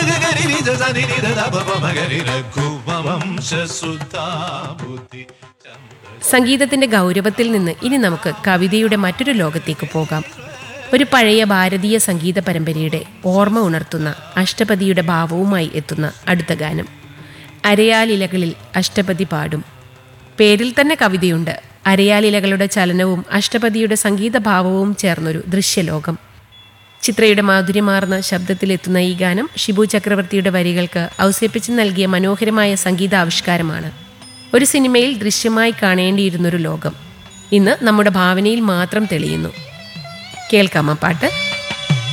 ഗരി നിജ സനി നിധ ധപ പമ ഗരി രഘുവംശസുധാബുദ്ധി സംഗീതത്തിന്റെ ഗൗരവത്തിൽ നിന്ന് ഇനി നമുക്ക് കവിതയുടെ മറ്റൊരു ലോകത്തേക്ക് പോകാം ഒരു പഴയ ഭാരതീയ സംഗീത പരമ്പരയുടെ ഓർമ്മ ഉണർത്തുന്ന അഷ്ടപതിയുടെ ഭാവവുമായി എത്തുന്ന അടുത്ത ഗാനം അരയാലിലകളിൽ അഷ്ടപതി പാടും പേരിൽ തന്നെ കവിതയുണ്ട് അരയാലിലകളുടെ ചലനവും അഷ്ടപതിയുടെ സംഗീതഭാവവും ചേർന്നൊരു ദൃശ്യലോകം ചിത്രയുടെ മാധുര്യമാർന്ന ശബ്ദത്തിലെത്തുന്ന ഈ ഗാനം ഷിബു ചക്രവർത്തിയുടെ വരികൾക്ക് ഔസേപ്പിച്ച് നൽകിയ മനോഹരമായ സംഗീതാവിഷ്കാരമാണ് ഒരു സിനിമയിൽ ദൃശ്യമായി കാണേണ്ടിയിരുന്നൊരു ലോകം ഇന്ന് നമ്മുടെ ഭാവനയിൽ മാത്രം തെളിയുന്നു കേൾക്കാം ആ പാട്ട്